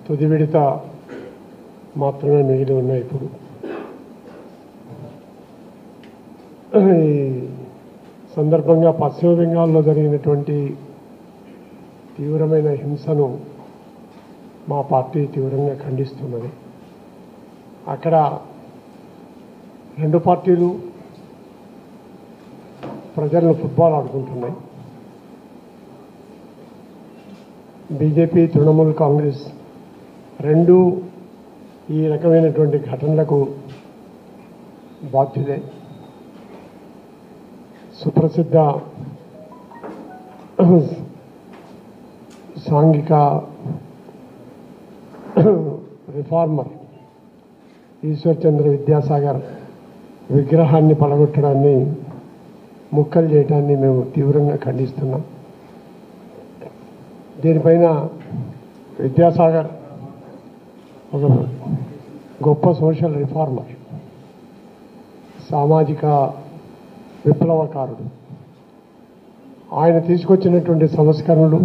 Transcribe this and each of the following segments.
తుది విడత మాత్రమే మిగిలి ఉన్నాయి ఇప్పుడు ఈ సందర్భంగా పశ్చిమ బెంగాల్లో జరిగినటువంటి తీవ్రమైన హింసను మా పార్టీ తీవ్రంగా ఖండిస్తున్నది అక్కడ రెండు పార్టీలు ప్రజలను ఫుట్బాల్ ఆడుకుంటున్నాయి బీజేపీ తృణమూల్ కాంగ్రెస్ రెండు ఈ రకమైనటువంటి ఘటనలకు బాధ్యులే సుప్రసిద్ధ సాంఘిక రిఫార్మర్ ఈశ్వర్ చంద్ర విద్యాసాగర్ విగ్రహాన్ని పడగొట్టడాన్ని ముక్కలు చేయడాన్ని మేము తీవ్రంగా ఖండిస్తున్నాం దీనిపైన విద్యాసాగర్ ఒక గొప్ప సోషల్ రిఫార్మర్ సామాజిక విప్లవకారుడు ఆయన తీసుకొచ్చినటువంటి సంస్కరణలు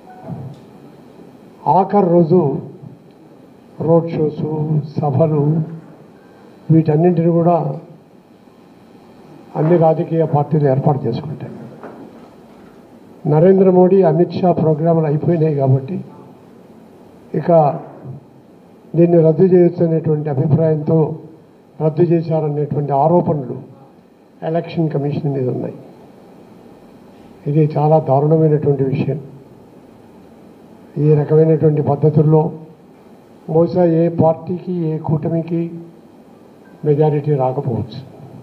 ఆఖరి రోజు రోడ్ షోస్ సభలు వీటన్నింటిని కూడా అన్ని రాజకీయ పార్టీలు ఏర్పాటు చేసుకుంటాయి నరేంద్ర మోడీ అమిత్ షా ప్రోగ్రాములు అయిపోయినాయి కాబట్టి ఇక దీన్ని రద్దు చేయొచ్చు అనేటువంటి అభిప్రాయంతో రద్దు చేశారనేటువంటి ఆరోపణలు ఎలక్షన్ కమిషన్ మీద ఉన్నాయి ఇది చాలా దారుణమైనటువంటి విషయం ఈ రకమైనటువంటి పద్ధతుల్లో బహుశా ఏ పార్టీకి ఏ కూటమికి మెజారిటీ రాకపోవచ్చు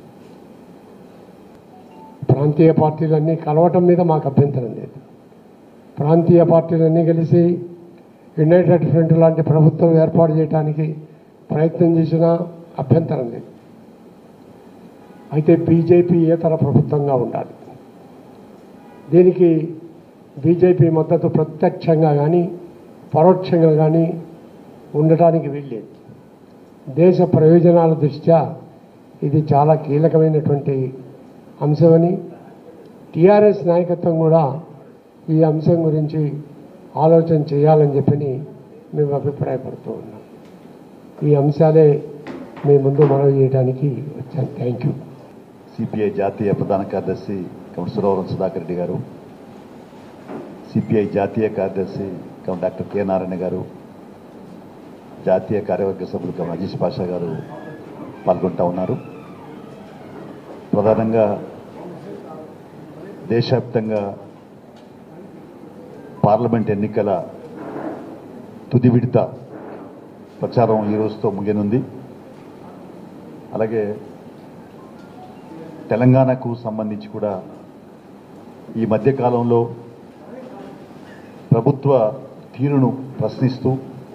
ప్రాంతీయ పార్టీలన్నీ కలవటం మీద మాకు అభ్యంతరం లేదు ప్రాంతీయ పార్టీలన్నీ కలిసి యునైటెడ్ ఫ్రంట్ లాంటి ప్రభుత్వం ఏర్పాటు చేయడానికి ప్రయత్నం చేసినా అభ్యంతరం లేదు అయితే బీజేపీ ఏతర ప్రభుత్వంగా ఉండాలి దీనికి బీజేపీ మద్దతు ప్రత్యక్షంగా కానీ పరోక్షంగా కానీ ఉండటానికి వీల్లేదు దేశ ప్రయోజనాల దృష్ట్యా ఇది చాలా కీలకమైనటువంటి అంశమని టీఆర్ఎస్ నాయకత్వం కూడా ఈ అంశం గురించి ఆలోచన చేయాలని చెప్పని మేము అభిప్రాయపడుతూ ఉన్నాం ఈ అంశాలే మీ ముందు మనవి చేయడానికి వచ్చాను థ్యాంక్ యూ సిపిఐ జాతీయ ప్రధాన కార్యదర్శి కమల్ సురవరం సుధాకర్ రెడ్డి గారు సిపిఐ జాతీయ కార్యదర్శి కమల్ డాక్టర్ కె నారాయణ గారు జాతీయ కార్యవర్గ సభ్యులు కమల్ అజీష్ పాషా గారు పాల్గొంటా ఉన్నారు ప్రధానంగా దేశవ్యాప్తంగా పార్లమెంట్ ఎన్నికల తుది విడత ప్రచారం ఈ రోజుతో ముగినుంది అలాగే తెలంగాణకు సంబంధించి కూడా ఈ మధ్యకాలంలో ప్రభుత్వ తీరును ప్రశ్నిస్తూ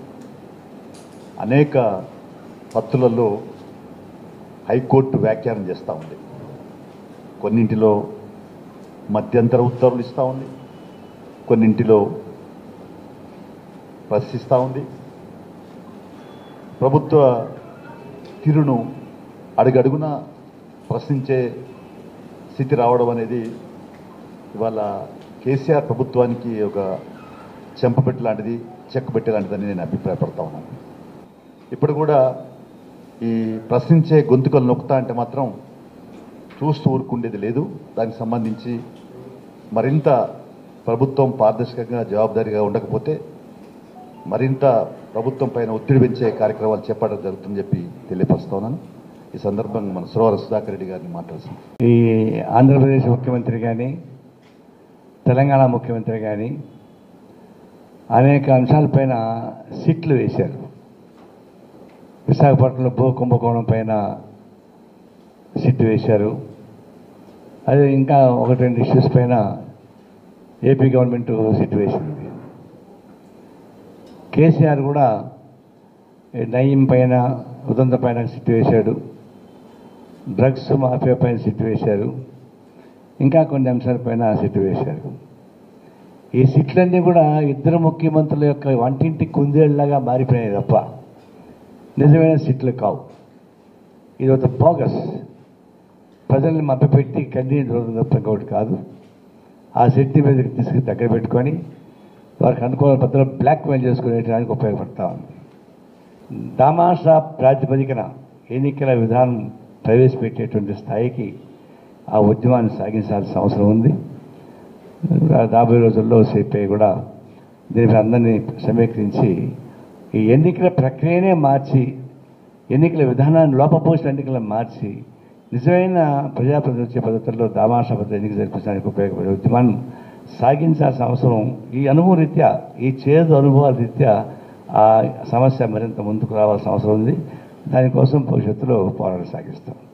అనేక పత్తులలో హైకోర్టు వ్యాఖ్యానం చేస్తూ ఉంది కొన్నింటిలో మధ్యంతర ఉత్తర్వులు ఇస్తూ ఉంది కొన్నింటిలో ప్రశ్నిస్తూ ఉంది ప్రభుత్వ తీరును అడుగడుగున ప్రశ్నించే స్థితి రావడం అనేది ఇవాళ కేసీఆర్ ప్రభుత్వానికి ఒక చెంపపెట్టి లాంటిది చెక్కపెట్టి లాంటిదని నేను అభిప్రాయపడతా ఉన్నాను ఇప్పుడు కూడా ఈ ప్రశ్నించే గొంతుకలు నొక్కుతా అంటే మాత్రం చూస్తూ ఊరుకుండేది లేదు దానికి సంబంధించి మరింత ప్రభుత్వం పారదర్శకంగా జవాబుదారీగా ఉండకపోతే మరింత ప్రభుత్వం పైన ఒత్తిడి పెంచే కార్యక్రమాలు చేపట్టడం జరుగుతుందని చెప్పి తెలియపరుస్తా ఉన్నాను ఈ సందర్భంగా మన సురవర సుధాకర్ రెడ్డి గారిని మాట్లాడుతున్నాం ఈ ఆంధ్రప్రదేశ్ ముఖ్యమంత్రి కానీ తెలంగాణ ముఖ్యమంత్రి కానీ అనేక అంశాలపైన సిట్లు వేశారు విశాఖపట్నంలో భూ కుంభకోణం పైన సిట్ వేశారు అదే ఇంకా ఒకటి రెండు ఇష్యూస్ పైన ఏపీ గవర్నమెంట్ సిట్ వేసింది కేసీఆర్ కూడా ఈ నయీం పైన ఉదంత పైన సిట్ వేశాడు డ్రగ్స్ మాఫియా పైన సిట్ వేశారు ఇంకా కొన్ని అంశాలపైన సిట్ వేశారు ఈ సిట్లన్నీ కూడా ఇద్దరు ముఖ్యమంత్రుల యొక్క వంటింటి కుందేళ్లాగా మారిపోయినాయి తప్ప నిజమైన సిట్లు కావు ఇది ఒక బోగస్ ప్రజల్ని మభ్యపెట్టి కన్నీరు రోజు తప్ప ఇంకొకటి కాదు ఆ సిట్టి మీదకి తీసుకు దగ్గర పెట్టుకొని వారికి అనుకూల పద్ధతిలో బ్లాక్మెయిల్ చేసుకునేటానికి ఉపయోగపడతా ఉంది దామాషా ప్రాతిపదికన ఎన్నికల విధానం ప్రవేశపెట్టేటువంటి స్థాయికి ఆ ఉద్యమాన్ని సాగించాల్సిన అవసరం ఉంది రాబోయే రోజుల్లో సిపిఐ కూడా దీనిపై అందరినీ సమీకరించి ఈ ఎన్నికల ప్రక్రియనే మార్చి ఎన్నికల విధానాన్ని లోపపోసిన ఎన్నికలను మార్చి నిజమైన ప్రజాప్రతినిధి వచ్చే పద్ధతుల్లో దామాషా పద్ధతి ఎన్నిక జరిపించడానికి ఉపయోగపడే ఉద్యమాన్ని సాగించాల్సిన అవసరం ఈ అనుభవ రీత్యా ఈ చేదు అనుభవాల రీత్యా ఆ సమస్య మరింత ముందుకు రావాల్సిన అవసరం ఉంది దానికోసం భవిష్యత్తులో పోరాటం సాగిస్తాం